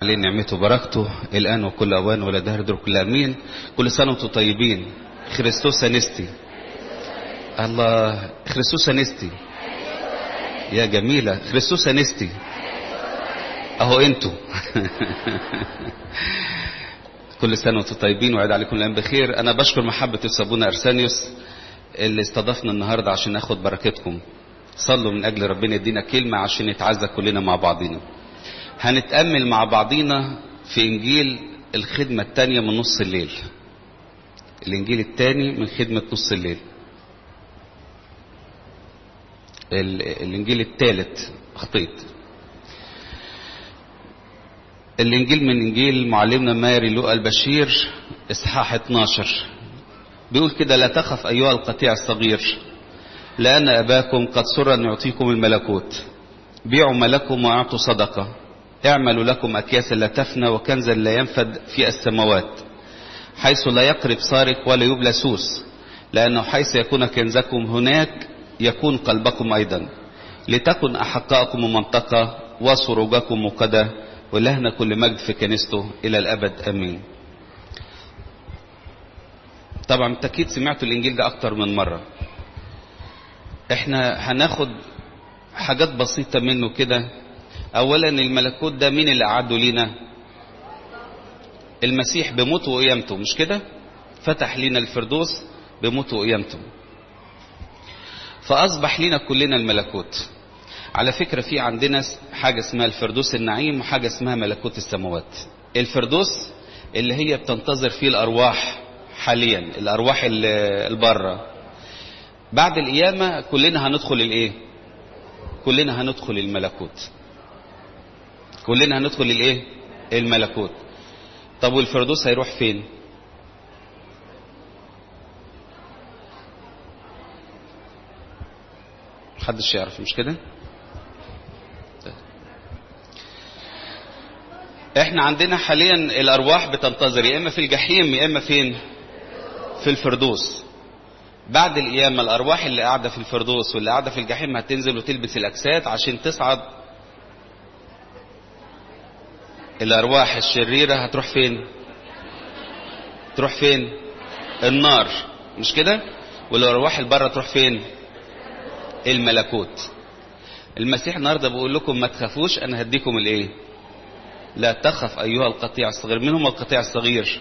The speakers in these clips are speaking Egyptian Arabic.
عليه نعمته وبركته الآن وكل أوان ولا دهر دور كل أمين كل سنة وانتم طيبين خريستوس أنستي الله خريستوس أنستي يا جميلة خريستوس أنستي أهو أنتوا كل سنة وانتم طيبين وعيد عليكم الأيام بخير أنا بشكر محبة سابونا أرسانيوس اللي استضافنا النهاردة عشان ناخد بركتكم صلوا من أجل ربنا يدينا كلمة عشان نتعزى كلنا مع بعضينا هنتأمل مع بعضينا في إنجيل الخدمة الثانية من نص الليل الإنجيل الثاني من خدمة نص الليل الإنجيل الثالث أخطيت الإنجيل من إنجيل معلمنا ماري لوقا البشير إصحاح 12 بيقول كده لا تخف أيها القطيع الصغير لأن أباكم قد سر أن يعطيكم الملكوت بيعوا ملكم وأعطوا صدقة اعملوا لكم أكياسا لا تفنى وكنزا لا ينفد في السماوات حيث لا يقرب سارق ولا يبلى سوس لأنه حيث يكون كنزكم هناك يكون قلبكم أيضا لتكن أحقاءكم منطقة وسروجكم مقدة ولهنا كل مجد في كنيسته إلى الأبد أمين طبعا بالتأكيد سمعتوا الإنجيل ده أكتر من مرة احنا هناخد حاجات بسيطة منه كده أولا الملكوت ده مين اللي أعده لينا المسيح بموته وقيامته مش كده فتح لنا الفردوس بموته وقيامته فأصبح لنا كلنا الملكوت على فكرة في عندنا حاجة اسمها الفردوس النعيم وحاجة اسمها ملكوت السماوات الفردوس اللي هي بتنتظر فيه الأرواح حاليا الأرواح البرة بعد القيامة كلنا هندخل الايه كلنا هندخل الملكوت كلنا هندخل الايه الملكوت طب والفردوس هيروح فين محدش يعرف مش كده احنا عندنا حاليا الارواح بتنتظر يا اما في الجحيم يا اما فين في الفردوس بعد القيامة الأرواح اللي قاعدة في الفردوس واللي قاعدة في الجحيم هتنزل وتلبس الأجساد عشان تصعد الأرواح الشريرة هتروح فين تروح فين النار مش كده والأرواح البرة تروح فين الملكوت المسيح النهاردة بيقول لكم ما تخافوش أنا هديكم الإيه لا تخف أيها القطيع الصغير مين هم القطيع الصغير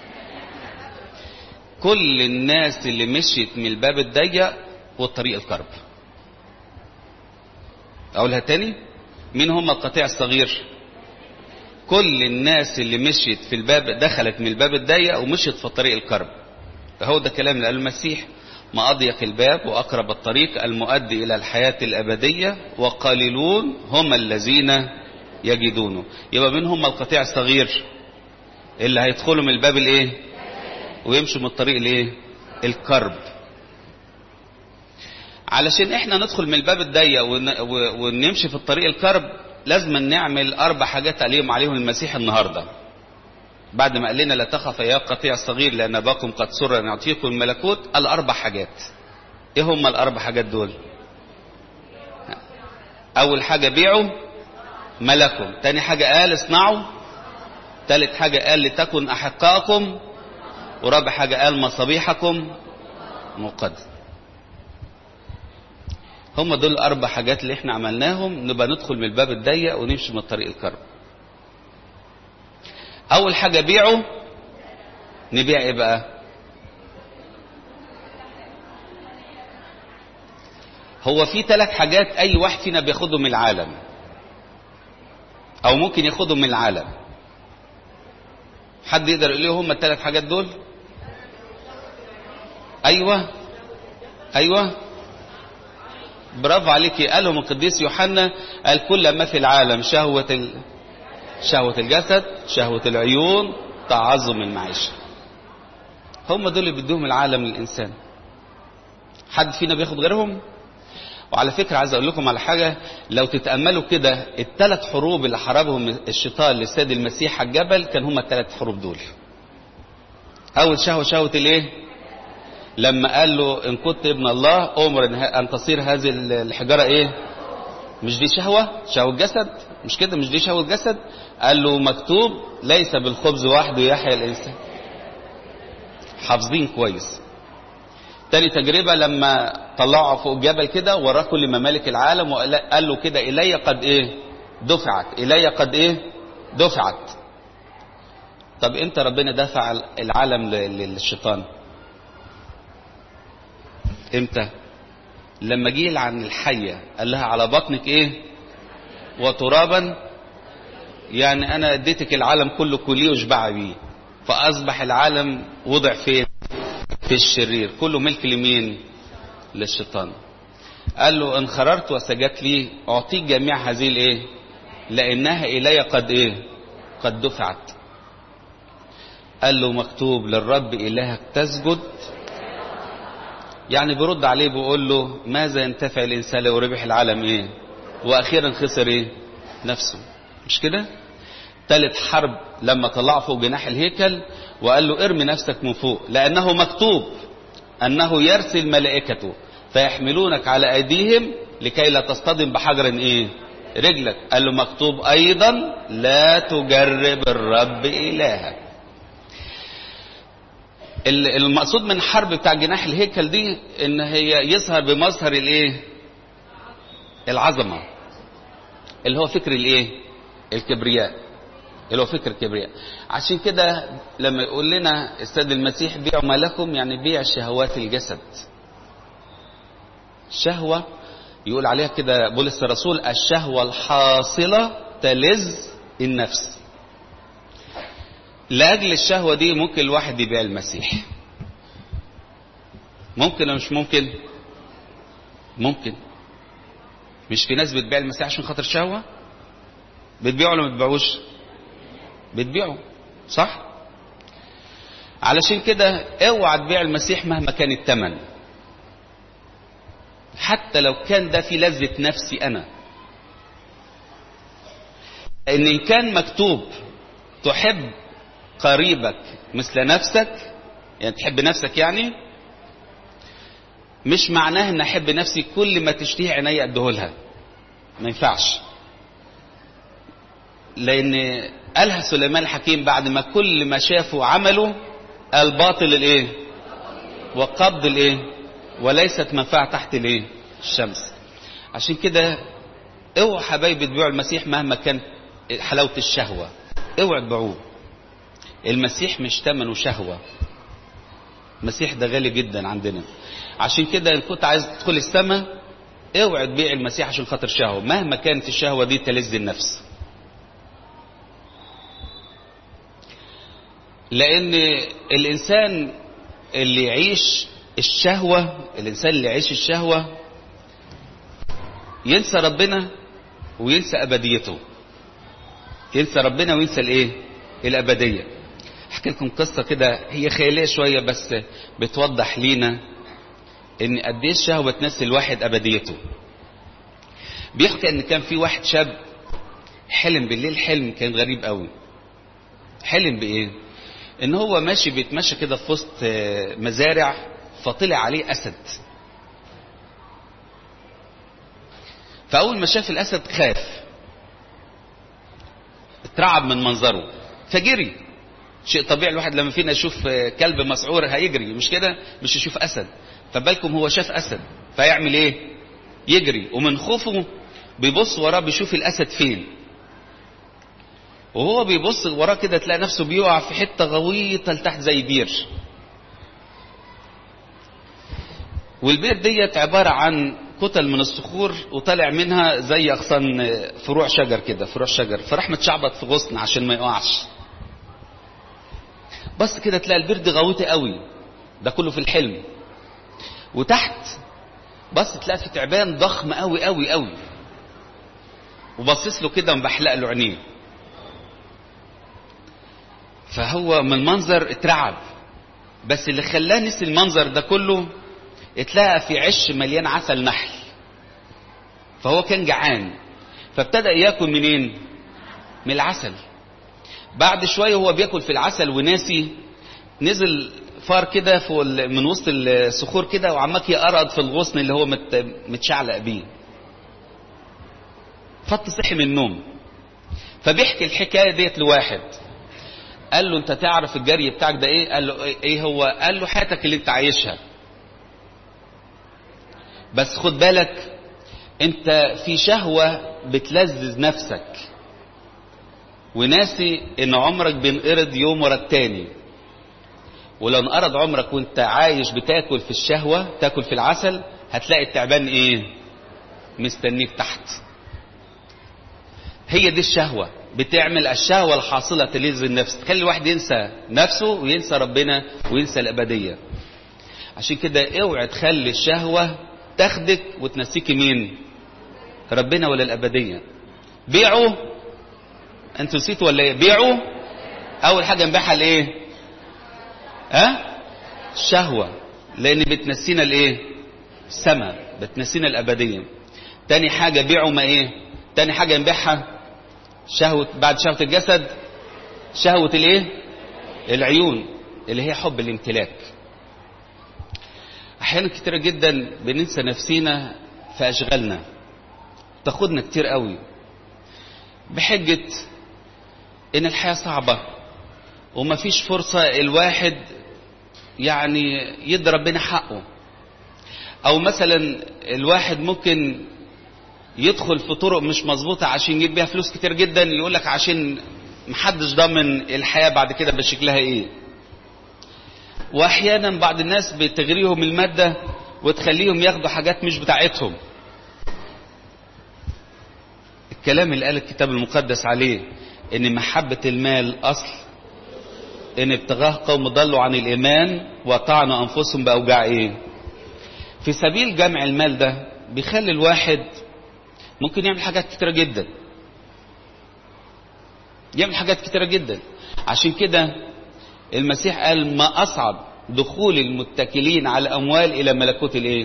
كل الناس اللي مشيت من الباب الضيق والطريق الكرب اقولها تاني مين هم القطيع الصغير كل الناس اللي مشيت في الباب دخلت من الباب الضيق ومشيت في الطريق الكرب هو ده كلام اللي قاله المسيح ما أضيق الباب وأقرب الطريق المؤدي إلى الحياة الأبدية وقليلون هم الذين يجدونه يبقى مين هم القطيع الصغير اللي هيدخلوا من الباب الايه ويمشوا من الطريق الايه الكرب علشان احنا ندخل من الباب الضيق ونمشي في الطريق الكرب لازم نعمل اربع حاجات عليهم عليهم المسيح النهارده بعد ما قال لنا لا تخف يا قطيع الصغير لان اباكم قد سر ان يعطيكم الملكوت قال اربع حاجات ايه هم الاربع حاجات دول اول حاجه بيعوا ملكم تاني حاجه قال اصنعوا تالت حاجه قال لتكن احقاءكم ورابع حاجة قال مصابيحكم مقد هم دول الأربع حاجات اللي احنا عملناهم نبقى ندخل من الباب الضيق ونمشي من الطريق الكرب أول حاجة بيعوا نبيع إيه بقى؟ هو في ثلاث حاجات أي واحد فينا بياخدهم من العالم أو ممكن ياخدهم من العالم حد يقدر يقول لي هم الثلاث حاجات دول؟ ايوه ايوه برافو عليك قالهم القديس يوحنا قال كل ما في العالم شهوة ال... شهوة الجسد شهوة العيون تعظم المعيشة هم دول اللي بيدوهم العالم للإنسان حد فينا بياخد غيرهم وعلى فكرة عايز أقول لكم على حاجة لو تتأملوا كده الثلاث حروب اللي حاربهم الشيطان للسيد المسيح على الجبل كان هم الثلاث حروب دول أول شهوة شهوة الإيه؟ لما قال له إن كنت ابن الله أمر أن تصير هذه الحجارة إيه؟ مش دي شهوة؟ شهوة جسد؟ مش كده مش دي شهوة جسد؟ قال له مكتوب ليس بالخبز وحده يحيى الانسان حافظين كويس تاني تجربة لما طلعوا فوق الجبل كده وراه كل ممالك العالم وقال له كده إلي قد إيه دفعت إلي قد إيه دفعت طب امتى ربنا دفع العالم للشيطان امتى لما جه عن الحية قال لها على بطنك ايه وترابا يعني انا اديتك العالم كله كليه واشبع بيه فاصبح العالم وضع فين في الشرير كله ملك لمين للشيطان قال له ان خررت وسجدت لي اعطيك جميع هذه الايه لانها الي قد ايه قد دفعت قال له مكتوب للرب الهك تسجد يعني برد عليه بيقول له ماذا ينتفع الانسان لو ربح العالم ايه واخيرا خسر ايه نفسه مش كده ثالث حرب لما طلعه فوق جناح الهيكل وقال له ارمي نفسك من فوق لانه مكتوب انه يرسل ملائكته فيحملونك على ايديهم لكي لا تصطدم بحجر ايه رجلك قال له مكتوب ايضا لا تجرب الرب الهك المقصود من الحرب بتاع جناح الهيكل دي ان هي يظهر بمظهر الايه العظمه اللي هو فكر الايه الكبرياء اللي هو فكر الكبرياء عشان كده لما يقول لنا السيد المسيح بيعوا ما لكم يعني بيع شهوات الجسد الشهوة يقول عليها كده بولس الرسول الشهوة الحاصلة تلذ النفس لأجل الشهوة دي ممكن الواحد يبيع المسيح ممكن ولا مش ممكن ممكن مش في ناس بتبيع المسيح عشان خاطر شهوة بتبيعوا ولا ما بتبيعوش بتبيعوا صح علشان كده اوعى تبيع المسيح مهما كان الثمن حتى لو كان ده في لذة نفسي انا ان إن كان مكتوب تحب قريبك مثل نفسك يعني تحب نفسك يعني مش معناه ان احب نفسي كل ما تشتهي عيني اديهولها ما ينفعش لان قالها سليمان الحكيم بعد ما كل ما شافوا عملوا الباطل الايه وقبض الايه وليست منفعه تحت الايه الشمس عشان كده اوعوا حبايبي تبيعوا المسيح مهما كان حلاوه الشهوه اوعوا تبيعوه المسيح مش ثمنه شهوه المسيح ده غالي جدا عندنا عشان كده ان كنت عايز تدخل السماء اوعى تبيع المسيح عشان خاطر شهوه مهما كانت الشهوه دي تلذ النفس لان الانسان اللي يعيش الشهوه الانسان اللي يعيش الشهوه ينسى ربنا وينسى ابديته ينسى ربنا وينسى الايه الابديه احكي لكم قصه كده هي خياليه شويه بس بتوضح لينا ان قد ايه الشهوه تنسي الواحد ابديته بيحكي ان كان في واحد شاب حلم بالليل حلم كان غريب قوي حلم بايه ان هو ماشي بيتمشى كده في وسط مزارع فطلع عليه اسد فاول ما شاف الاسد خاف اترعب من منظره فجري شيء طبيعي الواحد لما فينا يشوف كلب مسعور هيجري مش كده مش يشوف اسد فبالكم هو شاف اسد فيعمل ايه يجري ومن خوفه بيبص وراه بيشوف الاسد فين وهو بيبص وراه كده تلاقي نفسه بيقع في حته غويطه لتحت زي بير والبير ديت عباره عن كتل من الصخور وطالع منها زي اغصان فروع شجر كده فروع شجر فراح متشعبط في غصن عشان ما يقعش بس كده تلاقي البير دي غويطه قوي ده كله في الحلم وتحت بص تلاقي في تعبان ضخم قوي قوي قوي وبصص له كده ومبحلق له عينيه فهو من المنظر اترعب بس اللي خلاه نسي المنظر ده كله اتلقى في عش مليان عسل نحل فهو كان جعان فابتدأ ياكل منين من العسل بعد شوية هو بياكل في العسل وناسي نزل فار كده فوق من وسط الصخور كده وعماك يقرض في الغصن اللي هو مت متشعلق بيه فط صحي من النوم فبيحكي الحكايه ديت لواحد قال له انت تعرف الجري بتاعك ده ايه قال له ايه هو قال له حياتك اللي انت عايشها بس خد بالك انت في شهوة بتلذذ نفسك وناسي ان عمرك بينقرض يوم ورا التاني ولو انقرض عمرك وانت عايش بتاكل في الشهوة تاكل في العسل هتلاقي التعبان ايه مستنيك تحت هي دي الشهوة بتعمل الشهوة الحاصلة تلذ النفس تخلي الواحد ينسى نفسه وينسى ربنا وينسى الأبدية عشان كده اوعى تخلي الشهوة تاخدك وتنسيك مين ربنا ولا الأبدية بيعوا انتوا نسيتوا ولا ايه بيعوا اول حاجة نبيعها الايه ها أه؟ الشهوة لان بتنسينا الايه السماء بتنسينا الأبدية تاني حاجة بيعوا ما ايه تاني حاجة نبيعها شهوة بعد شهوة الجسد شهوة الايه العيون اللي هي حب الامتلاك احيانا كتيرة جدا بننسى نفسينا في اشغالنا تاخدنا كتير قوي بحجة ان الحياة صعبة ومفيش فرصة الواحد يعني يدي ربنا حقه او مثلا الواحد ممكن يدخل في طرق مش مظبوطة عشان يجيب بيها فلوس كتير جدا يقول لك عشان محدش ضامن الحياة بعد كده بشكلها ايه واحيانا بعض الناس بتغريهم المادة وتخليهم ياخدوا حاجات مش بتاعتهم الكلام اللي قال الكتاب المقدس عليه ان محبة المال اصل ان ابتغاه قوم ضلوا عن الايمان وطعنوا انفسهم باوجاع ايه في سبيل جمع المال ده بيخلي الواحد ممكن يعمل حاجات كتيرة جدا يعمل حاجات كتيرة جدا عشان كده المسيح قال ما أصعب دخول المتكلين على الأموال إلى ملكوت الإيه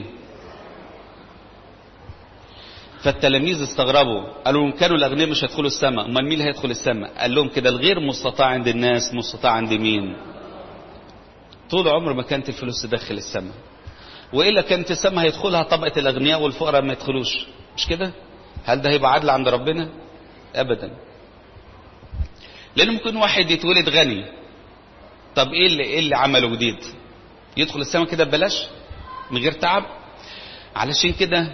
فالتلاميذ استغربوا قالوا لهم كانوا الأغنياء مش هيدخلوا السماء أمال مين اللي هيدخل السماء قال لهم كده الغير مستطاع عند الناس مستطاع عند مين طول عمر ما كانت الفلوس تدخل السماء وإلا كانت السماء هيدخلها طبقة الأغنياء والفقراء ما يدخلوش مش كده هل ده هيبقى عدل عند ربنا ابدا لان ممكن واحد يتولد غني طب ايه اللي ايه اللي عمله جديد يدخل السماء كده ببلاش من غير تعب علشان كده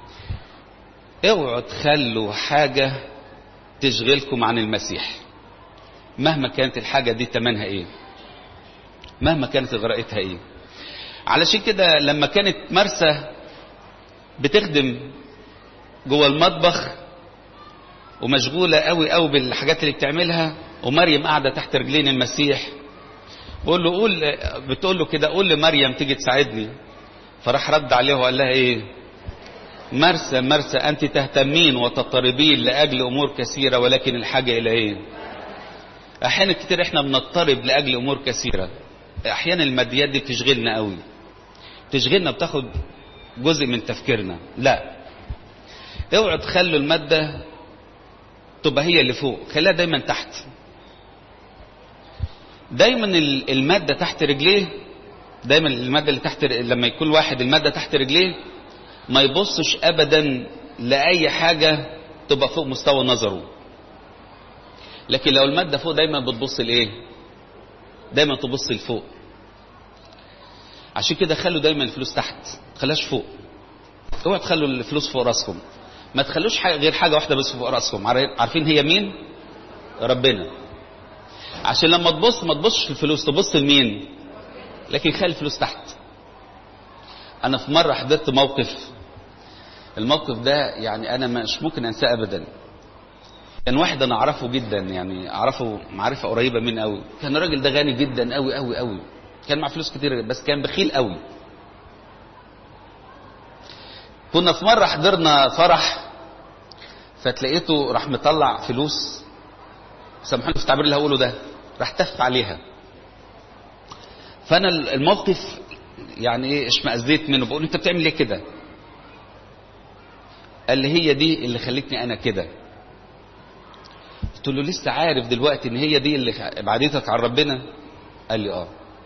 اوعوا تخلوا حاجة تشغلكم عن المسيح مهما كانت الحاجة دي تمنها ايه مهما كانت غرائتها ايه علشان كده لما كانت مرسى بتخدم جوه المطبخ ومشغولة قوي قوي بالحاجات اللي بتعملها ومريم قاعدة تحت رجلين المسيح بقول له قول بتقول له كده قول لمريم تيجي تساعدني فراح رد عليه وقال لها ايه مرسى مرسى انت تهتمين وتضطربين لاجل امور كثيره ولكن الحاجه الى ايه احيانا كتير احنا بنضطرب لاجل امور كثيره احيانا الماديات دي بتشغلنا قوي تشغلنا بتاخد جزء من تفكيرنا لا اوعوا تخلوا المادة تبقى هي اللي فوق خليها دايما تحت دايما المادة تحت رجليه دايما المادة اللي تحت لما يكون واحد المادة تحت رجليه ما يبصش ابدا لأي حاجة تبقى فوق مستوى نظره لكن لو المادة فوق دايما بتبص لايه دايما تبص لفوق عشان كده خلوا دايما الفلوس تحت خلاش فوق اوعوا تخلوا الفلوس فوق راسكم ما تخلوش حاجة غير حاجة واحدة بس فوق راسكم عارفين هي مين ربنا عشان لما تبص ما تبصش في الفلوس تبص لمين لكن خلي الفلوس تحت انا في مرة حضرت موقف الموقف ده يعني انا مش ممكن انساه ابدا كان واحد انا اعرفه جدا يعني اعرفه معرفة قريبة مني قوي كان الراجل ده غني جدا قوي قوي قوي كان معاه فلوس كتير بس كان بخيل قوي كنا في مرة حضرنا فرح فتلاقيته راح مطلع فلوس سامحوني في التعبير اللي هقوله ده راح تف عليها فانا الموقف يعني ايه اشمئزيت منه بقول انت بتعمل ليه كده قال لي هي دي اللي خلتني انا كده قلت له لسه عارف دلوقتي ان هي دي اللي ابعدتك عن ربنا قال لي اه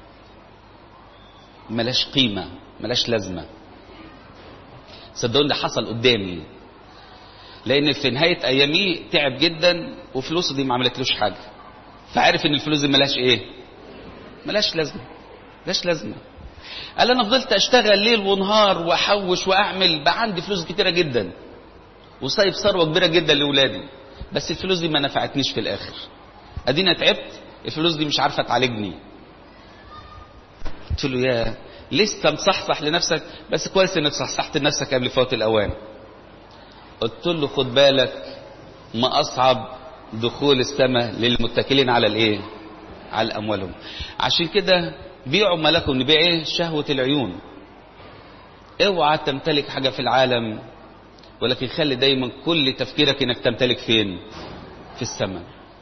ملاش قيمه ملاش لازمه صدقوني ده حصل قدامي لان في نهايه اياميه تعب جدا وفلوسه دي ما عملتلوش حاجه فعرف ان الفلوس دي ملهاش ايه ملهاش لازمه ملهاش لازمه قال انا فضلت اشتغل ليل ونهار واحوش واعمل بقى عندي فلوس كتيره جدا وسايب ثروه كبيره جدا لاولادي بس الفلوس دي ما نفعتنيش في الاخر ادينا تعبت الفلوس دي مش عارفه تعالجني قلت له يا لسه مصحصح لنفسك بس كويس انك صحصحت لنفسك قبل فوات الاوان قلت له خد بالك ما اصعب دخول السماء للمتكلين على الايه على اموالهم عشان كده بيعوا ما لكم نبيع ايه شهوة العيون اوعى تمتلك حاجة في العالم ولكن خلي دايما كل تفكيرك انك تمتلك فين في السماء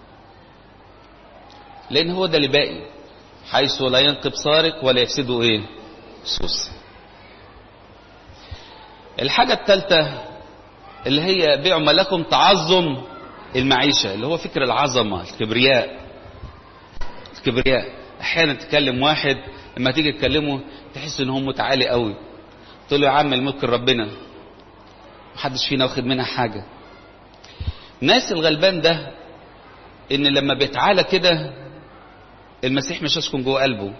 لان هو ده اللي باقي حيث لا ينقب سارق ولا يفسده ايه سوس الحاجة الثالثة اللي هي بيعوا ما لكم تعظم المعيشة اللي هو فكر العظمة الكبرياء الكبرياء احيانا تكلم واحد لما تيجي تكلمه تحس ان هو متعالي قوي تقول له يا عم الملك ربنا محدش فينا واخد منها حاجة ناس الغلبان ده ان لما بيتعالى كده المسيح مش هيسكن جوه قلبه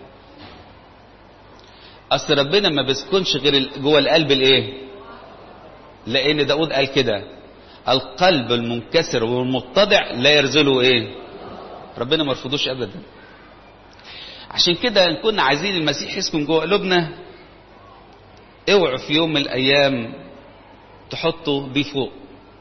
اصل ربنا ما بيسكنش غير جوه القلب الايه لان داود قال كده القلب المنكسر والمتضع لا يرزله ايه ربنا ما يرفضوش ابدا عشان كده ان كنا عايزين المسيح يسكن جوه قلوبنا اوعوا في يوم من الايام تحطوا دي فوق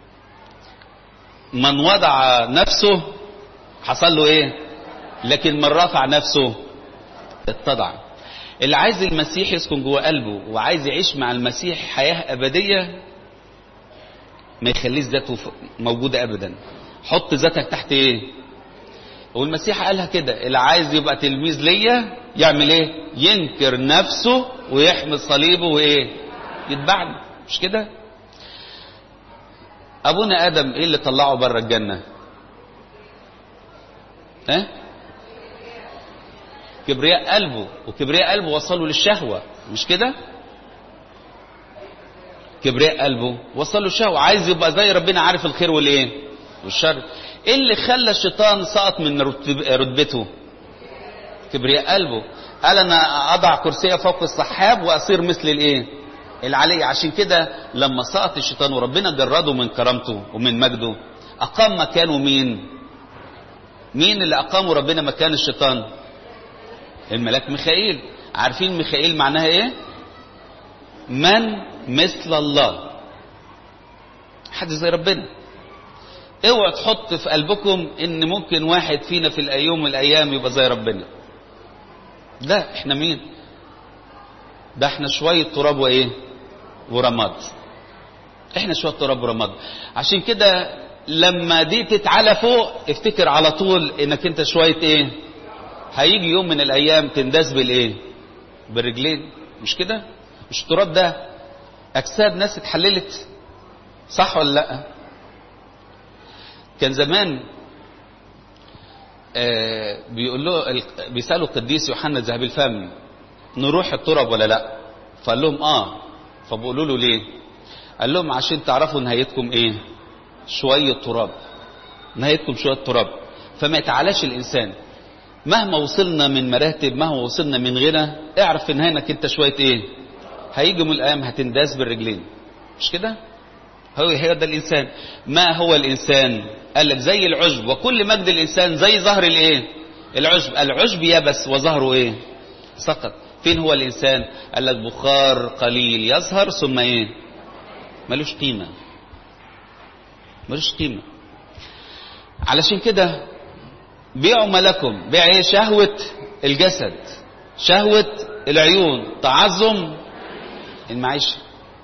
من وضع نفسه حصل له ايه لكن من رفع نفسه اتضع اللي عايز المسيح يسكن جوه قلبه وعايز يعيش مع المسيح حياة أبدية ما يخليش ذاته موجودة أبدا حط ذاتك تحت ايه والمسيح قالها كده اللي عايز يبقى تلميذ ليا يعمل ايه ينكر نفسه ويحمل صليبه وايه يتبعني مش كده ابونا ادم ايه اللي طلعه بره الجنه ها أه؟ كبرياء قلبه وكبرياء قلبه وصله للشهوه مش كده كبرياء قلبه وصله الشهوه عايز يبقى زي ربنا عارف الخير والايه والشر ايه اللي خلى الشيطان سقط من رتبته كبرياء قلبه قال انا اضع كرسي فوق السحاب واصير مثل الايه العلي عشان كده لما سقط الشيطان وربنا جرده من كرامته ومن مجده اقام مكانه مين مين اللي اقامه ربنا مكان الشيطان الملاك ميخائيل عارفين ميخائيل معناها ايه من مثل الله حد زي ربنا اوعى تحط في قلبكم ان ممكن واحد فينا في الايام من الايام يبقى زي ربنا لا احنا مين ده احنا شوية تراب وايه ورماد احنا شوية تراب ورماد عشان كده لما دي تتعلى فوق افتكر على طول انك انت شوية ايه هيجي يوم من الايام تنداس بالايه بالرجلين مش كده مش التراب ده اجساد ناس اتحللت صح ولا لا كان زمان آه بيقول له بيسالوا القديس يوحنا الذهبي الفم نروح التراب ولا لا فقال لهم اه فبيقولوا له ليه قال لهم عشان تعرفوا نهايتكم ايه شويه تراب نهايتكم شويه تراب فما يتعالاش الانسان مهما وصلنا من مراتب مهما وصلنا من غنى اعرف في النهايه انك انت شويه ايه هيجي من الايام هتنداس بالرجلين مش كده هو هي ده الانسان ما هو الانسان قال لك زي العشب وكل مجد الانسان زي ظهر الايه العشب العشب يبس وظهره ايه سقط فين هو الانسان قال لك بخار قليل يظهر ثم ايه ملوش قيمه ملوش قيمه علشان كده بيعوا ما لكم بيع ايه شهوه الجسد شهوه العيون تعظم المعيشه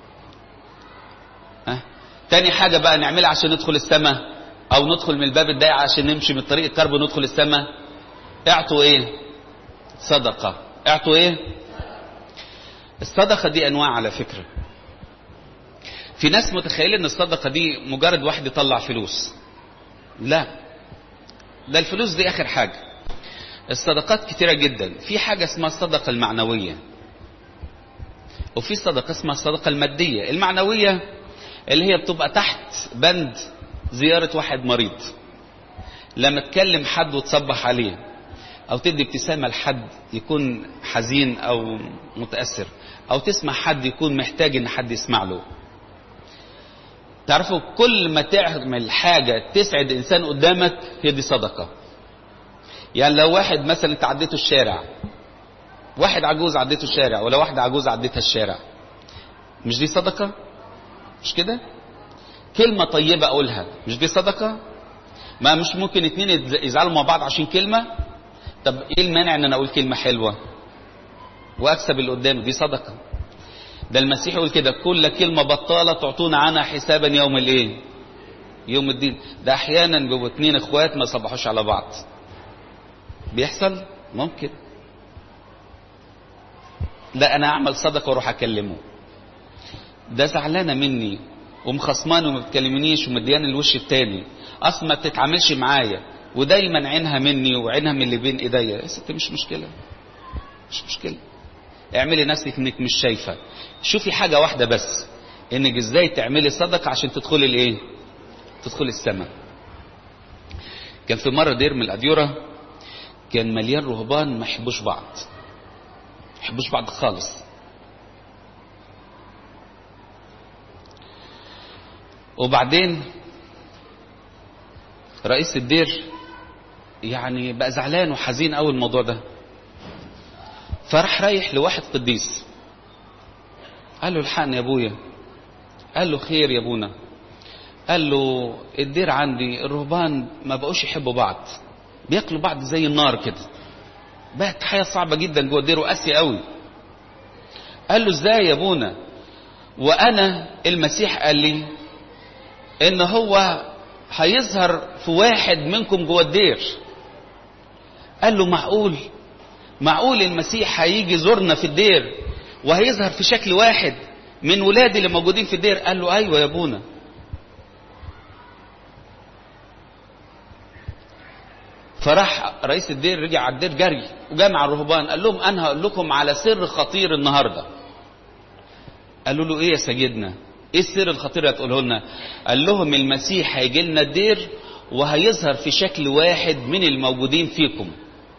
ها تاني حاجة بقى نعملها عشان ندخل السماء او ندخل من الباب الضيق عشان نمشي من طريق الكرب وندخل السماء اعطوا ايه صدقة اعطوا ايه الصدقة دي انواع على فكرة في ناس متخيلة ان الصدقة دي مجرد واحد يطلع فلوس لا ده الفلوس دي اخر حاجة الصدقات كتيرة جدا في حاجة اسمها الصدقة المعنوية وفي صدقة اسمها الصدقة المادية المعنوية اللي هي بتبقى تحت بند زيارة واحد مريض لما تكلم حد وتصبح عليه او تدي ابتسامة لحد يكون حزين او متأثر او تسمع حد يكون محتاج ان حد يسمع له تعرفوا كل ما تعمل حاجة تسعد انسان قدامك هي دي صدقة يعني لو واحد مثلا انت عديته الشارع واحد عجوز عديته الشارع ولا واحدة عجوز عديتها الشارع مش دي صدقة مش كده كلمة طيبة اقولها مش دي صدقة ما مش ممكن اتنين يزعلوا مع بعض عشان كلمة طب ايه المانع ان انا اقول كلمة حلوة واكسب اللي قدامي دي صدقة ده المسيح يقول كده كل كلمة بطالة تعطون عنها حسابا يوم الايه يوم الدين ده احيانا بيبقوا اتنين اخوات ما صبحوش على بعض بيحصل ممكن لا انا اعمل صدقة واروح اكلمه ده زعلانة مني ومخصماني وما بتكلمنيش ومدياني الوش التاني اصلا ما بتتعاملش معايا ودايما عينها مني وعينها من اللي بين ايديا يا ستي مش مشكلة مش مشكلة اعملي نفسك انك مش شايفة شوفي حاجة واحدة بس انك ازاي تعملي صدقة عشان تدخلي الايه تدخلي السماء كان في مرة دير من الاديرة كان مليان رهبان ما يحبوش بعض ما يحبوش بعض خالص وبعدين رئيس الدير يعني بقى زعلان وحزين قوي الموضوع ده فراح رايح لواحد قديس قال له الحقني يا ابويا قال له خير يا ابونا قال له الدير عندي الرهبان ما بقوش يحبوا بعض بياكلوا بعض زي النار كده بقت حياة صعبة جدا جوه الدير وقاسية قوي قال له ازاي يا ابونا وانا المسيح قال لي ان هو هيظهر في واحد منكم جوه الدير قال له معقول معقول المسيح هيجي يزورنا في الدير وهيظهر في شكل واحد من ولادي اللي موجودين في الدير قال له ايوه يا ابونا فراح رئيس الدير رجع على الدير جري وجمع الرهبان قال لهم انا هقول لكم على سر خطير النهارده قالوا له ايه يا سيدنا ايه السر الخطير اللي هتقوله لنا قال لهم المسيح هيجي لنا الدير وهيظهر في شكل واحد من الموجودين فيكم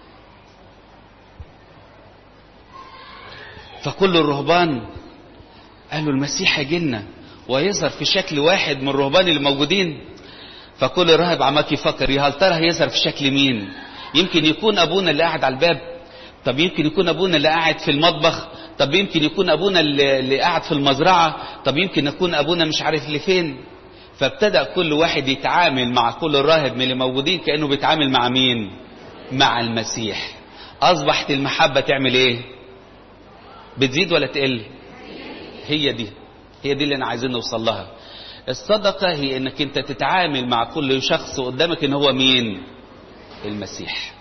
فكل الرهبان قالوا المسيح هيجي لنا وهيظهر في شكل واحد من الرهبان اللي موجودين فكل راهب عمال يفكر يا هل ترى هيظهر في شكل مين يمكن يكون ابونا اللي قاعد على الباب طب يمكن يكون ابونا اللي قاعد في المطبخ طب يمكن يكون ابونا اللي, اللي قاعد في المزرعه طب يمكن يكون ابونا مش عارف اللي فين فابتدأ كل واحد يتعامل مع كل الراهب من اللي موجودين كأنه بيتعامل مع مين مع المسيح أصبحت المحبة تعمل ايه بتزيد ولا تقل هي دي هي دي اللي انا عايزين نوصل لها الصدقة هي انك انت تتعامل مع كل شخص قدامك ان هو مين المسيح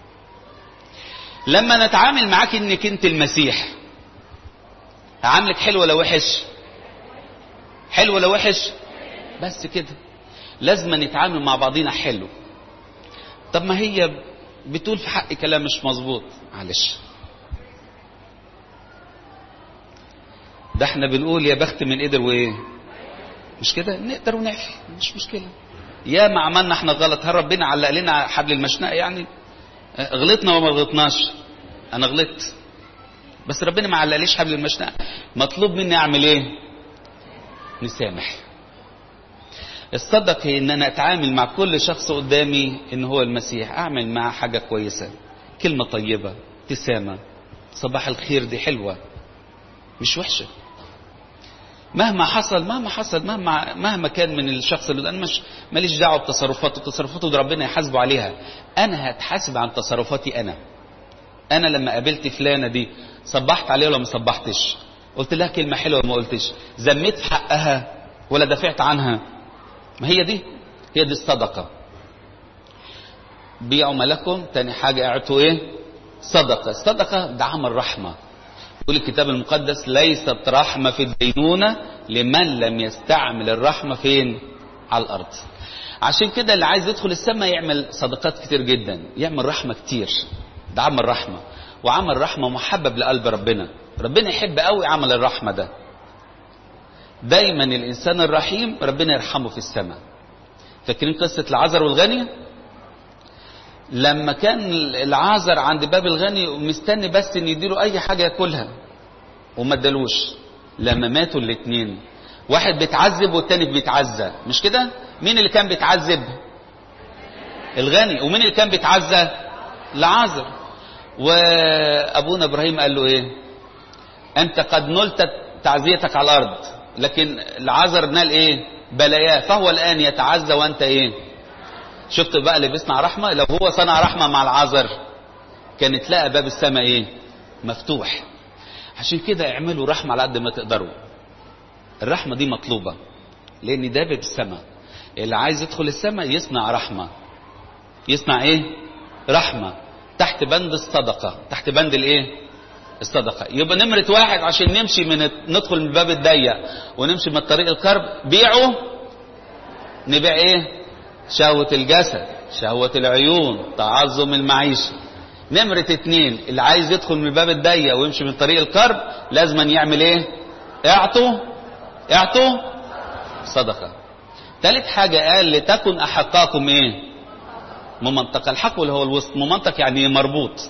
لما نتعامل معاك انك انت المسيح عاملك حلو ولا وحش حلو ولا وحش بس كده لازم نتعامل مع بعضينا حلو طب ما هي بتقول في حق كلام مش مظبوط معلش ده احنا بنقول يا بخت من قدر وايه مش كده نقدر ونعفي مش مشكلة يا ما عملنا احنا غلط هل ربنا علق لنا حبل المشنقة يعني غلطنا وما غلطناش انا غلطت بس ربنا ما علقليش حبل المشنقة مطلوب مني اعمل ايه نسامح الصدق هي ان انا اتعامل مع كل شخص قدامي ان هو المسيح اعمل معاه حاجة كويسة كلمة طيبة ابتسامة صباح الخير دي حلوة مش وحشة مهما حصل مهما حصل مهما مهما كان من الشخص اللي انا مش ماليش دعوه بتصرفاته تصرفاته دي ربنا يحاسبه عليها انا هتحاسب عن تصرفاتي انا انا لما قابلت فلانه دي صبحت عليها ولا ما صبحتش قلت لها كلمه حلوه ولا ما قلتش ذميت في حقها ولا دافعت عنها ما هي دي هي دي الصدقه بيعوا ملكم تاني حاجه اعطوا ايه صدقه الصدقه ده عمل رحمه يقول الكتاب المقدس ليست رحمة في الدينونة لمن لم يستعمل الرحمة فين على الأرض عشان كده اللي عايز يدخل السماء يعمل صدقات كتير جدا يعمل رحمة كتير ده عمل رحمة وعمل رحمة محبب لقلب ربنا ربنا يحب قوي عمل الرحمة ده دايما الإنسان الرحيم ربنا يرحمه في السماء فاكرين قصة العذر والغني لما كان العازر عند باب الغني ومستني بس ان يديله اي حاجة ياكلها وما ادالوش لما ماتوا الاثنين واحد بيتعذب والتاني بيتعزى مش كده مين اللي كان بيتعذب الغني ومين اللي كان بيتعزى العازر وابونا ابراهيم قال له ايه انت قد نلت تعزيتك على الارض لكن العازر نال ايه بلاياه فهو الان يتعزى وانت ايه شفت بقى اللي بيصنع رحمة لو هو صنع رحمة مع العذر كانت لقى باب السماء ايه مفتوح عشان كده اعملوا رحمة على قد ما تقدروا الرحمة دي مطلوبة لان ده باب السماء اللي عايز يدخل السماء يصنع رحمة يصنع ايه رحمة تحت بند الصدقة تحت بند الايه الصدقة يبقى نمرة واحد عشان نمشي من ندخل من الباب الضيق ونمشي من الطريق الكرب بيعوا نبيع ايه شهوة الجسد شهوة العيون تعظم المعيشة نمرة اتنين اللي عايز يدخل من الباب الضيق ويمشي من طريق الكرب لازما يعمل ايه اعطوا اعطوا صدقة ثالث حاجة قال لتكن احقاكم ايه ممنطق الحق اللي هو الوسط ممنطق يعني مربوط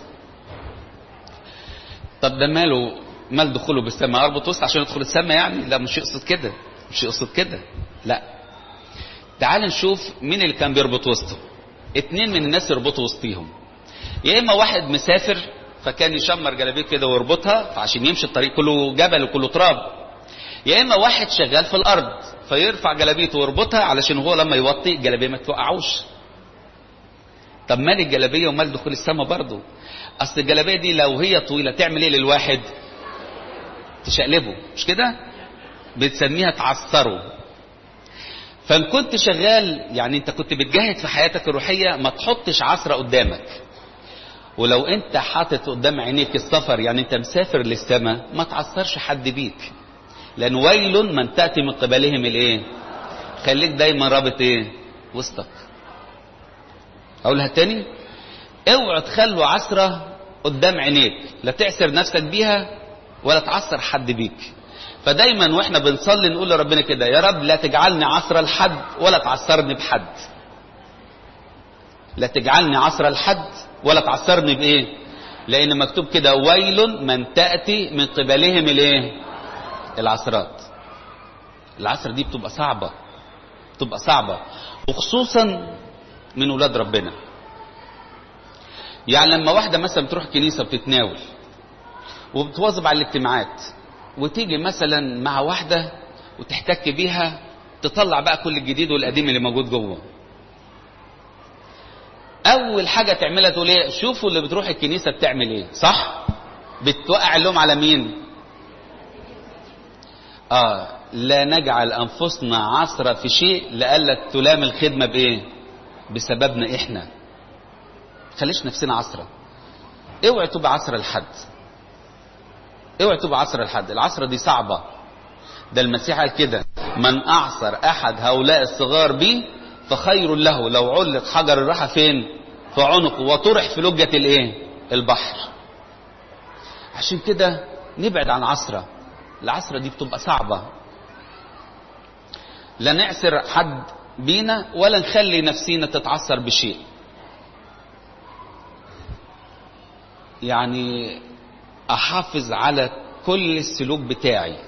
طب ده ماله مال دخوله بالسماء اربط وسط عشان يدخل السماء يعني لا مش يقصد كده مش يقصد كده لا تعال نشوف مين اللي كان بيربط وسطه اتنين من الناس يربطوا وسطيهم يا اما واحد مسافر فكان يشمر جلابيه كده ويربطها فعشان يمشي الطريق كله جبل وكله تراب يا اما واحد شغال في الارض فيرفع جلابيته ويربطها علشان هو لما يوطي الجلابيه ما توقعوش طب مال الجلابيه ومال دخول السماء برضه اصل الجلابيه دي لو هي طويله تعمل ايه للواحد تشقلبه مش كده بتسميها تعثره فان كنت شغال يعني انت كنت بتجاهد في حياتك الروحية ما تحطش عصرة قدامك ولو انت حاطط قدام عينيك السفر يعني انت مسافر للسماء ما تعثرش حد بيك لان ويل من تأتي من قبلهم الايه خليك دايما رابط ايه وسطك اقولها تاني اوعوا تخلوا عصرة قدام عينيك لا تعسر نفسك بيها ولا تعصر حد بيك فدايما واحنا بنصلي نقول لربنا كده يا رب لا تجعلني عصر لحد ولا تعصرني بحد لا تجعلني عصر لحد ولا تعصرني بايه لان مكتوب كده ويل من تأتي من قبلهم الايه العصرات العصر دي بتبقى صعبة بتبقى صعبة وخصوصا من ولاد ربنا يعني لما واحدة مثلا بتروح كنيسة وبتتناول وبتواظب على الاجتماعات وتيجي مثلا مع واحدة وتحتك بيها تطلع بقى كل الجديد والقديم اللي موجود جوه اول حاجة تعملها تقول ايه شوفوا اللي بتروح الكنيسة بتعمل ايه صح بتوقع اللوم على مين اه لا نجعل انفسنا عصرة في شيء لألا تلام الخدمة بايه بسببنا احنا خليش نفسنا عصرة اوعي تبقى عصرة لحد اوعي تبقى عصر الحد العصر دي صعبة ده المسيح قال كده من اعصر احد هؤلاء الصغار بي فخير له لو علق حجر الراحة فين في عنقه وطرح في لجة الايه البحر عشان كده نبعد عن عصرة العصرة دي بتبقى صعبة لا نعسر حد بينا ولا نخلي نفسينا تتعثر بشيء يعني احافظ على كل السلوك بتاعي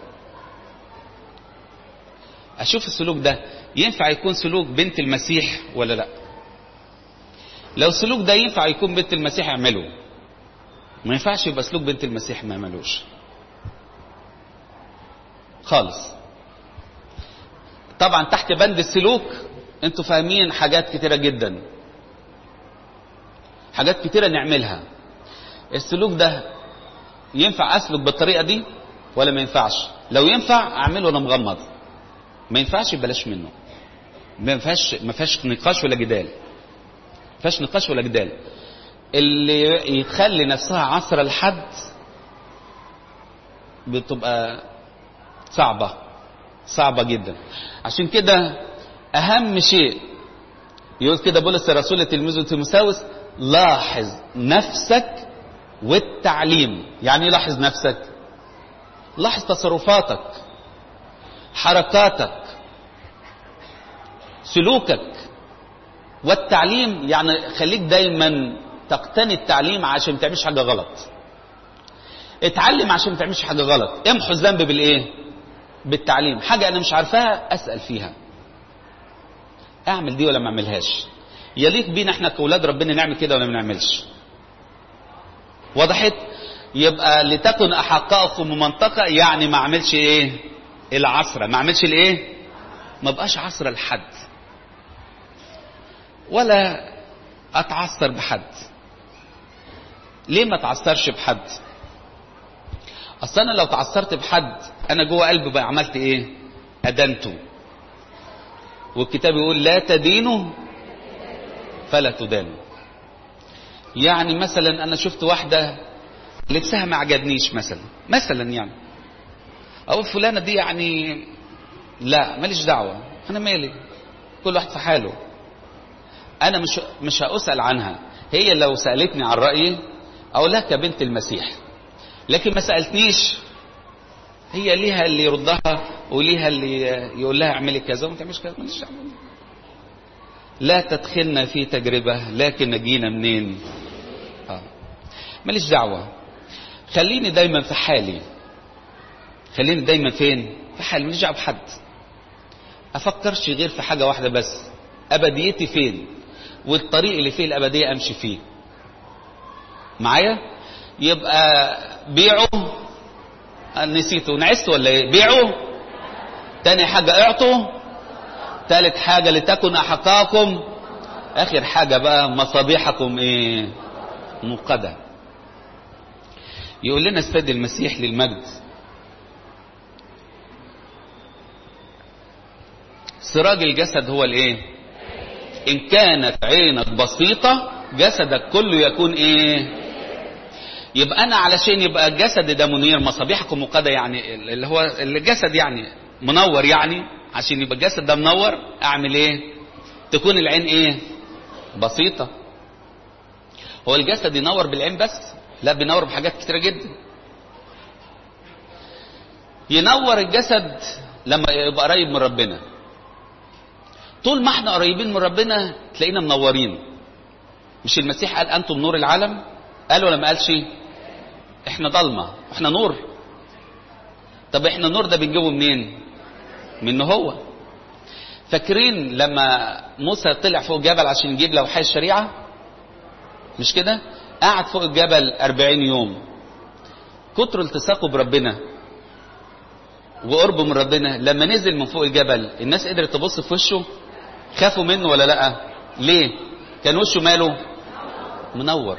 اشوف السلوك ده ينفع يكون سلوك بنت المسيح ولا لا لو السلوك ده ينفع يكون بنت المسيح اعمله ما ينفعش يبقى سلوك بنت المسيح ما يعملوش خالص طبعا تحت بند السلوك انتوا فاهمين حاجات كتيرة جدا حاجات كتيرة نعملها السلوك ده ينفع اسلك بالطريقة دي ولا ما ينفعش لو ينفع اعمله وانا مغمض ما ينفعش بلاش منه ما ينفعش ما فيهاش نقاش ولا جدال ما فيهاش نقاش ولا جدال اللي يتخلي نفسها عصر الحد بتبقى صعبة صعبة جدا عشان كده اهم شيء يقول كده بولس الرسول لتلميذه تيموساوس لاحظ نفسك والتعليم يعني ايه لاحظ نفسك لاحظ تصرفاتك حركاتك سلوكك والتعليم يعني خليك دايما تقتني التعليم عشان ما تعملش حاجه غلط اتعلم عشان ما تعملش حاجه غلط امحو الذنب بالايه بالتعليم حاجه انا مش عارفاها اسال فيها اعمل دي ولا ما اعملهاش يليق بينا احنا كاولاد ربنا نعمل كده ولا ما نعملش وضحت يبقى لتكن احقائكم منطقه يعني ما اعملش ايه العصره ما اعملش الايه ما بقاش عصره لحد ولا اتعثر بحد ليه ما اتعثرش بحد اصل انا لو تعثرت بحد انا جوه قلبي بقى عملت ايه ادنته والكتاب يقول لا تدينوا فلا تدانوا يعني مثلا انا شفت واحده لبسها ما عجبنيش مثلا مثلا يعني او فلانه دي يعني لا ماليش دعوه انا مالي كل واحد في حاله انا مش مش هاسال عنها هي لو سالتني عن رايي اقول لها كبنت المسيح لكن ما سالتنيش هي ليها اللي يردها وليها اللي يقول لها اعملي كذا وما تعمليش كذا ماليش دعوه لا تدخلنا في تجربه لكن نجينا منين اه ماليش دعوه خليني دايما في حالي خليني دايما فين في حالي ماليش دعوه بحد افكرش غير في حاجه واحده بس ابديتي فين والطريق اللي فيه الابديه امشي فيه معايا يبقى بيعوا نسيته نعست ولا ايه بيعوا تاني حاجه اعطوا تالت حاجه لتكن احقاكم اخر حاجه بقى مصابيحكم ايه موقده يقول لنا السيد المسيح للمجد سراج الجسد هو الايه ان كانت عينك بسيطة جسدك كله يكون ايه يبقى انا علشان يبقى الجسد ده منير مصابيحكم مقادة يعني اللي هو الجسد يعني منور يعني عشان يبقى الجسد ده منور اعمل ايه تكون العين ايه بسيطة هو الجسد ينور بالعين بس لا بينور بحاجات كتيرة جدا ينور الجسد لما يبقى قريب من ربنا طول ما احنا قريبين من ربنا تلاقينا منورين مش المسيح قال انتم نور العالم قال ولا ما قالش احنا ضلمه احنا نور طب احنا النور ده بنجيبه منين منه هو فاكرين لما موسى طلع فوق الجبل عشان يجيب لوحي الشريعه مش كده قعد فوق الجبل أربعين يوم كتر التصاقه بربنا وقربه من ربنا لما نزل من فوق الجبل الناس قدرت تبص في وشه خافوا منه ولا لا ليه كان وشه ماله منور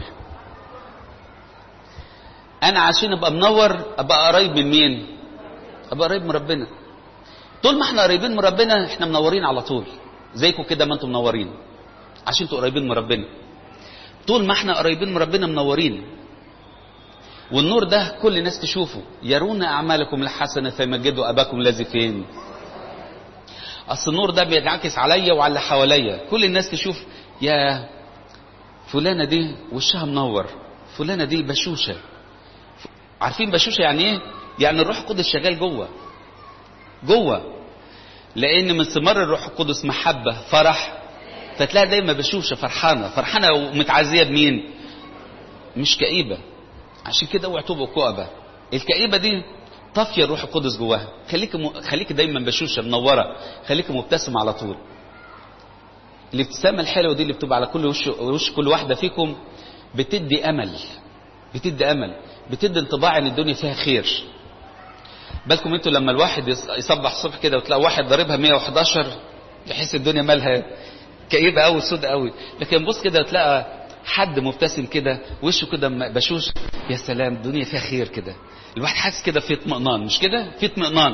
انا عشان ابقى منور ابقى قريب من مين ابقى قريب من ربنا طول ما احنا قريبين من ربنا احنا منورين على طول زيكم كده ما انتم منورين عشان انتوا قريبين من ربنا طول ما احنا قريبين من ربنا منورين والنور ده كل الناس تشوفه يرون اعمالكم الحسنه فيمجدوا اباكم الذي فين اصل النور ده بينعكس عليا وعلى اللي حواليا كل الناس تشوف يا فلانه دي وشها منور فلانه دي بشوشه عارفين بشوشه يعني ايه يعني الروح القدس شغال جوه جوه لان من ثمار الروح القدس محبه فرح فتلاقي دايما بشوشه فرحانه فرحانه ومتعزيه بمين مش كئيبه عشان كده اوعى تبقوا كؤبه الكئيبه دي طافيه الروح القدس جواها خليك م... خليك دايما بشوشه منوره خليك مبتسم على طول الابتسامه الحلوه دي اللي بتبقى على كل وش وش كل واحده فيكم بتدي امل بتدي امل بتدي انطباع ان الدنيا فيها خير بالكم انتوا لما الواحد يصبح الصبح كده وتلاقي واحد ضاربها 111 تحس الدنيا مالها كئيبه قوي سود قوي لكن بص كده تلاقي حد مبتسم كده وشه كده بشوش يا سلام الدنيا فيها خير كده الواحد حاسس كده في اطمئنان مش كده في اطمئنان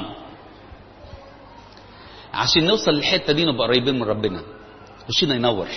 عشان نوصل للحته دي نبقى قريبين من ربنا وشنا ينور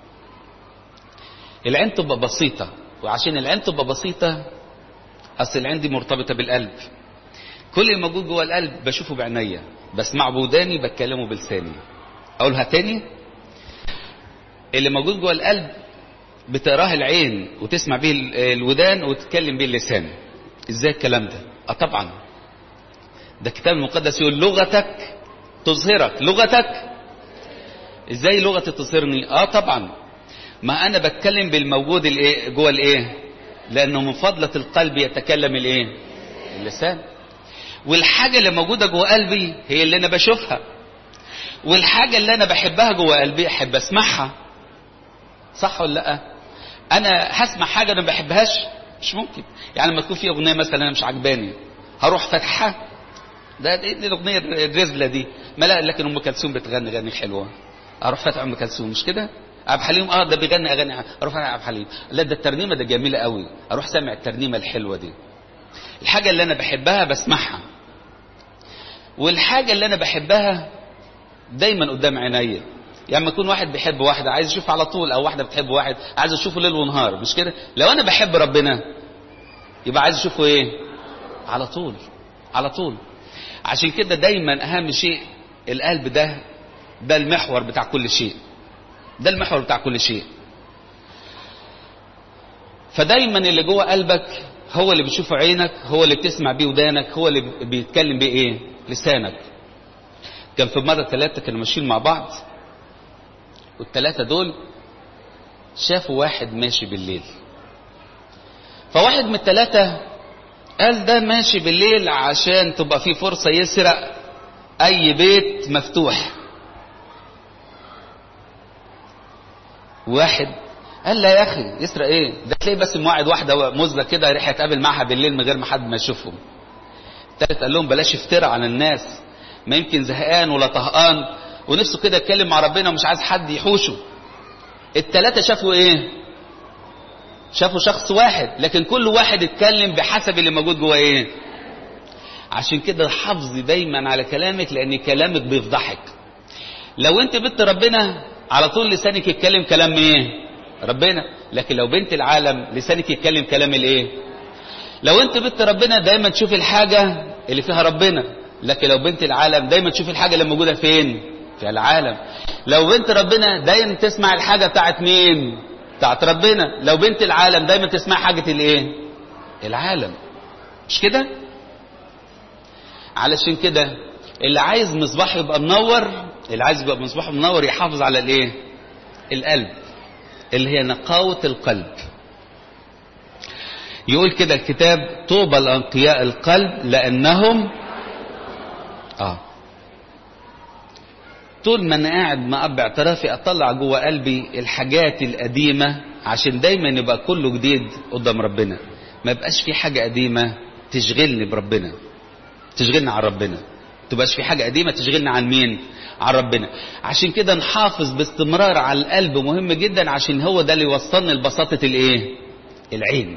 العين تبقى بسيطه وعشان العين تبقى بسيطه اصل العين دي مرتبطه بالقلب كل الموجود جوه القلب بشوفه بعينيا بسمعه بوداني بتكلمه بلساني اقولها تاني اللي موجود جوه القلب بتقراه العين وتسمع به الودان وتتكلم به اللسان ازاي الكلام ده اه طبعا ده الكتاب المقدس يقول لغتك تظهرك لغتك ازاي لغتي تظهرني اه طبعا ما انا بتكلم بالموجود الايه جوه الايه لانه من فضلة القلب يتكلم الايه اللسان والحاجة اللي موجودة جوه قلبي هي اللي انا بشوفها والحاجة اللي انا بحبها جوه قلبي احب اسمعها صح ولا لا انا هسمع حاجة انا ما بحبهاش مش ممكن يعني لما تكون في اغنية مثلا انا مش عجباني هروح فاتحها ده ايه دي الاغنية الرزلة دي ما لا لكن ام كلثوم بتغني غني حلوة اروح فاتح ام كلثوم مش كده عبد الحليم اه ده بيغني اغاني اروح فاتح عبد الحليم لا ده الترنيمة ده جميلة قوي اروح سامع الترنيمة الحلوة دي الحاجة اللي انا بحبها بسمعها والحاجة اللي انا بحبها دايما قدام عينيا يعني لما يكون واحد بيحب واحدة عايز يشوف على طول او واحدة بتحب واحد عايز اشوفه ليل ونهار مش كده لو انا بحب ربنا يبقى عايز اشوفه ايه على طول على طول عشان كده دايما اهم شيء القلب ده ده المحور بتاع كل شيء ده المحور بتاع كل شيء فدايما اللي جوه قلبك هو اللي بتشوفه عينك هو اللي بتسمع بيه ودانك هو اللي بيتكلم بيه ايه لسانك كان في مرة ثلاثة كانوا ماشيين مع بعض والثلاثة دول شافوا واحد ماشي بالليل فواحد من الثلاثة قال ده ماشي بالليل عشان تبقى فيه فرصة يسرق أي بيت مفتوح واحد قال لا يا أخي يسرق إيه ده تلاقي بس موعد واحدة مزة كده يروح يتقابل معها بالليل من غير ما حد ما يشوفهم الثالث قال لهم بلاش افترى على الناس ما يمكن زهقان ولا طهقان ونفسه كده يتكلم مع ربنا ومش عايز حد يحوشه التلاتة شافوا ايه شافوا شخص واحد لكن كل واحد اتكلم بحسب اللي موجود جوه ايه عشان كده حافظي دايما على كلامك لان كلامك بيفضحك لو انت بنت ربنا على طول لسانك يتكلم كلام ايه ربنا لكن لو بنت العالم لسانك يتكلم كلام الايه لو انت بنت ربنا دايما تشوف الحاجة اللي فيها ربنا لكن لو بنت العالم دايما تشوف الحاجة اللي موجودة فين في العالم لو بنت ربنا دايما تسمع الحاجة بتاعت مين بتاعت ربنا لو بنت العالم دايما تسمع حاجة الايه العالم مش كده علشان كده اللي عايز مصباح يبقى منور اللي عايز يبقى مصباح منور يحافظ على الايه القلب اللي هي نقاوة القلب يقول كده الكتاب طوبى لأنقياء القلب لأنهم اه طول ما انا قاعد مع اب اعترافي اطلع جوه قلبي الحاجات القديمة عشان دايما يبقى كله جديد قدام ربنا ما يبقاش في حاجة قديمة تشغلني بربنا تشغلني عن ربنا تبقاش في حاجة قديمة تشغلني عن مين عن ربنا عشان كده نحافظ باستمرار على القلب مهم جدا عشان هو ده اللي يوصلني لبساطة الايه العين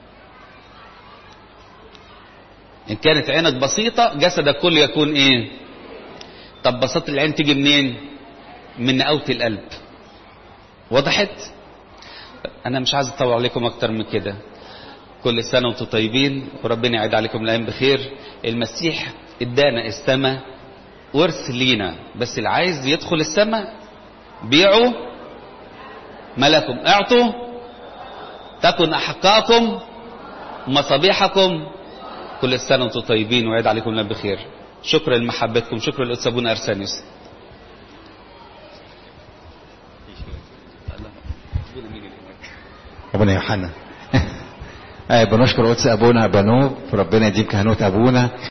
ان كانت عينك بسيطة جسدك كله يكون ايه طب بساطة العين تيجي منين من نقاوة القلب وضحت انا مش عايز اطول عليكم اكتر من كده كل سنة وانتم طيبين وربنا يعيد عليكم الايام بخير المسيح ادانا السماء ورث لينا بس اللي عايز يدخل السماء بيعوا ملكم اعطوا تكن احقاكم مصابيحكم كل سنة وانتم طيبين ويعيد عليكم الله بخير شكرا لمحبتكم شكرا لأستاذ أبونا أرسانيوس ابونا يوحنا آه، بنشكر قدس ابونا بنوب ربنا يديم كهنوت ابونا